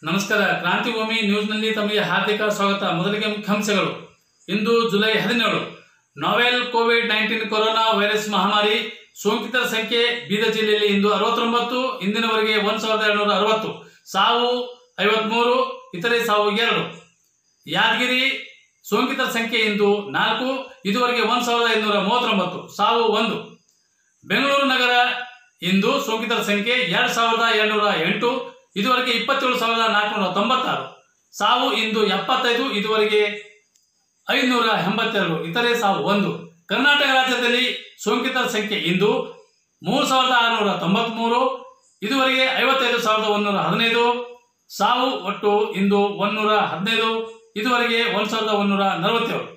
ನಮಸ್ಕಾರ ಕ್ರಾಂತಿಭೂಮಿ ನ್ಯೂಸ್ನಲ್ಲಿ ತಮಗೆ ಹಾರ್ದಿಕ ಸ್ವಾಗತ ಮೊದಲಿಗೆ ಮುಖ್ಯಾಂಶಗಳು ಇಂದು ಜುಲೈ ಹದಿನೇಳು novel COVID nineteen corona virus ಮಹಾಮಾರಿ ಸೋಂಕಿತರ ಸಂಖ್ಯೆ ಬೀದರ್ ಜಿಲ್ಲೆಯಲ್ಲಿ ಇಂದು ಅರವತ್ತೊಂಬತ್ತು ಇಂದಿನವರೆಗೆ ಒಂದ್ ಸಾವಿರದ ಏಳ್ನೂರ ಅರವತ್ತು ಸಾವು ಐವತ್ಮೂರು ಇತರೆ ಸಾವು ಎರಡು ಯಾದಗಿರಿ ಸೋಂಕಿತರ ಸಂಖ್ಯೆ ಇಂದು ನಾಲ್ಕು ಇದುವರೆಗೆ ಒಂದ್ ಸಾವಿರದ ಐದುನೂರ ಮೂವತ್ತೊಂಬತ್ತು ಸಾವು ಒಂದು ಬೆಂಗಳೂರು ನಗರ ಇಂದು ಸೋಂಕಿತರ ಸಂಖ್ಯೆ ಎರಡು ಸಾವಿರದ ಏಳ್ನೂರ ಎಂಟು ಇದುವರೆಗೆ ಇಪ್ಪತ್ತೇಳು ಸಾವಿರದ ನಾಲ್ಕುನೂರ ತೊಂಬತ್ತಾರು ಸಾವು ಇಂದು ಎಪ್ಪತ್ತೈದು ಇದುವರೆಗೆ ಐದುನೂರ ಎಂಬತ್ತೆರಡು ಇತರೆ ಸಾವು ಒಂದು ಕರ್ನಾಟಕ ರಾಜ್ಯದಲ್ಲಿ ಸೋಂಕಿತರ ಸಂಖ್ಯೆ ಇಂದು ಮೂರು ಸಾವಿರದ ಆರುನೂರ ತೊಂಬತ್ಮೂರು ಇದುವರೆಗೆ ಐವತ್ತೈದು ಸಾವಿರದ ಒಂದೂರ ಹದಿನೈದು ಸಾವು ಒಟ್ಟು ಇಂದು ಒಂದೂರ ಹದಿನೈದು ಇದುವರೆಗೆ ಒಂದು ಸಾವಿರದ ಒಂದೂರ ನಲವತ್ತೇಳು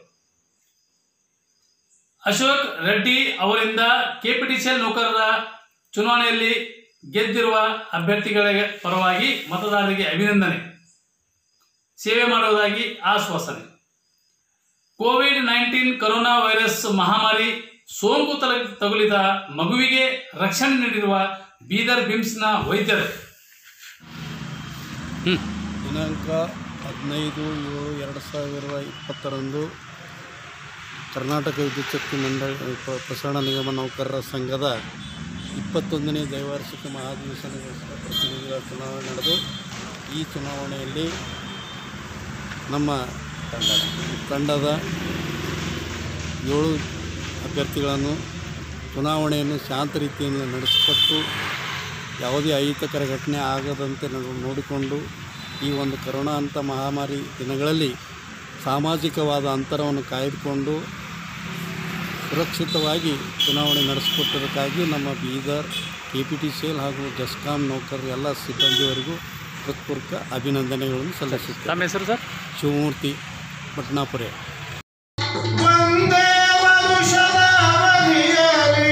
ಅಶೋಕ್ ರೆಡ್ಡಿ ಅವರಿಂದ ಕೆಪಿಟಿಸಿಎಲ್ ನೌಕರರ ಚುನಾವಣೆಯಲ್ಲಿ ಗೆದ್ದಿರುವ ಅಭ್ಯರ್ಥಿಗಳ ಪರವಾಗಿ ಮತದಾರರಿಗೆ ಅಭಿನಂದನೆ ಸೇವೆ ಮಾಡುವುದಾಗಿ ಆಶ್ವಾಸನೆ ಕೋವಿಡ್ ನೈನ್ಟೀನ್ ಕೊರೋನಾ ವೈರಸ್ ಮಹಾಮಾರಿ ಸೋಂಕು ತಲ- ತಗುಲಿದ ಮಗುವಿಗೆ ರಕ್ಷಣೆ ನೀಡಿರುವ ಬೀದರ್ ಬಿಮ್ಸ್ನ ವೈದ್ಯರು ದಿನಾಂಕ ಹದಿನೈದು ಏಳು ಎರಡು ಸಾವಿರದ ಇಪ್ಪತ್ತರಂದು ಕರ್ನಾಟಕ ವಿದ್ಯುತ್ ಶಕ್ತಿ ಮಂಡಳಿ ಪ- ಪ್ರಸರಣ ನಿಗಮ ನೌಕರರ ಸಂಘದ ಇಪ್ಪತ್ತೊಂದನೇ ದ್ವೈವಾರ್ಷಿಕ ಮಹಾಧಿವೇಶನಗೋಸ್ಕರ ಪ್ರತಿನಿಧಿಗಳ ಚುನಾವಣೆ ನಡೆದು ಈ ಚುನಾವಣೆಯಲ್ಲಿ ನಮ್ಮ ತಂಡದ ಏಳು ಅಭ್ಯರ್ಥಿಗಳನ್ನು ಚುನಾವಣೆಯನ್ನು ಶಾಂತ ರೀತಿಯಿಂದ ನಡೆಸಿಕೊಟ್ಟು ಯಾವುದೇ ಅಹಿತಕರ ಘಟನೆ ಆಗದಂತೆ ನಾವು ನೋಡಿಕೊಂಡು ಈ ಒಂದು ಕರೋನಾ ಅಂತ ಮಹಾಮಾರಿ ದಿನಗಳಲ್ಲಿ ಸಾಮಾಜಿಕವಾದ ಅಂತರವನ್ನು ಕಾಯ್ದುಕೊಂಡು ಸುರಕ್ಷಿತವಾಗಿ ಚುನಾವಣೆ ನಡೆಸಿಕೊಟ್ಟದಕ್ಕಾಗಿ ನಮ್ಮ Bidar K P T C L ಹಾಗೂ ಜಸ್ಕಾಂ ನೌಕರರು ಎಲ್ಲ ಸಿಬ್ಬಂದಿಯವರಿಗೂ ಹೃತ್ಪೂರ್ವಕ ಅಭಿನಂದನೆಗಳನ್ನು ಸಲ್ಲಿಸುತ್ತೇವೆ ತಮ್ಮ ಹೆಸರು ಸರ್ ಶಿವಮೂರ್ತಿ ಭಟ್ನಾಪುರೆ ಒಂದೇ ವರುಷದ ಅವಧಿಯಲ್ಲಿ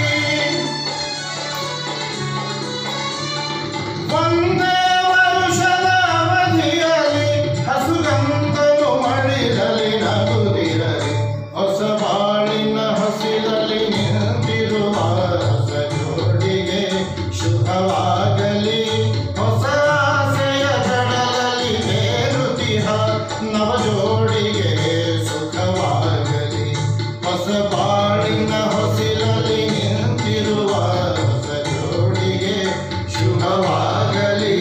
ಒಂದೇ ವರುಷದ ಅವಧಿಯಲ್ಲಿ ಹಸುಗಂತಲು ಮಡಿಲಲಿ ನಗುದಿರಲಿ ಹೊಸ ಬಾಳಿನ ಹಸಿರಲ್ಲಿ ನಿಂತಿರುವ ಹೊಸ ಜೋಡಿಗೆ ಶುಭವಾಗಲಿ ಹೊಸ ಆಸೆಯ ಕಡಲಲ್ಲಿ ಮೇರುತಿಹ ನವ ಜೋಡಿಗೆ ಸುಖವಾಗಲಿ ಹೊಸ ಬಾಳಿನ ಹೊಸಿಲಲ್ಲಿ ನಿಂತಿರುವ ಹೊಸ ಜೋಡಿಗೆ ಶುಭವಾಗಲಿ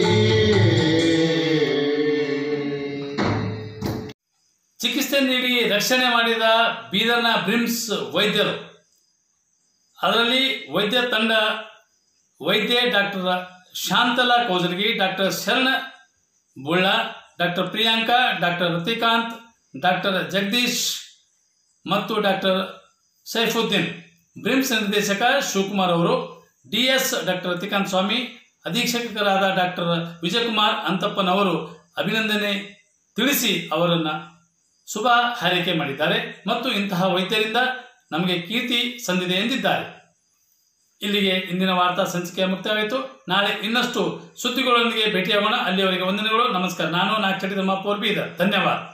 ಚಿಕಿತ್ಸೆ ನೀಡಿ ರಕ್ಷಣೆ ಮಾಡಿದ ಬೀದರ್ನ ಬ್ರಿಮ್ಸ್ ವೈದ್ಯರು ಅದರಲ್ಲಿ ವೈದ್ಯ ತಂಡ ವೈದ್ಯ doctor Shantala Kaujalgi doctor Sharana Bulla doctor Priyanka doctor Ratikant doctor Jagadish ಮತ್ತು ಡಾಕ್ಟರ್ ಸೈಫುದ್ದೀನ್ ಬ್ರಿಮ್ಸ್ ನಿರ್ದೇಶಕ ಶಿವಕುಮಾರ್ ಅವರು D S doctor Ratikant Swamy ಅಧೀಕ್ಷಕರಾದ ಡಾಕ್ಟರ್ ವಿಜಯಕುಮಾರ್ ಅಂತಪ್ಪನವರು ಅಭಿನಂದನೆ ತಿಳಿಸಿ ಅವರನ್ನು ಶುಭ ಹಾರೈಕೆ ಮಾಡಿದ್ದಾರೆ ಮತ್ತು ಇಂತಹ ವೈದ್ಯರಿಂದ ನಮಗೆ ಕೀರ್ತಿ ಸಂದಿದೆ ಎಂದಿದ್ದಾರೆ ಇಲ್ಲಿಗೆ ಇಂದಿನ ವಾರ್ತಾ ಸಂಚಿಕೆ ಮುಕ್ತಾಯವಾಯಿತು ನಾಳೆ ಇನ್ನಷ್ಟು ಸುದ್ದಿಗಳೊಂದಿಗೆ ಭೇಟಿಯಾಗೋಣ ಅಲ್ಲಿಯವರೆಗೆ ವಂದನೆಗಳು ನಮಸ್ಕಾರ ನಾನು ನಾಗಚಟಿ ತಿಮ್ಮಾಪುರ್ ಬೀದರ್ ಧನ್ಯವಾದ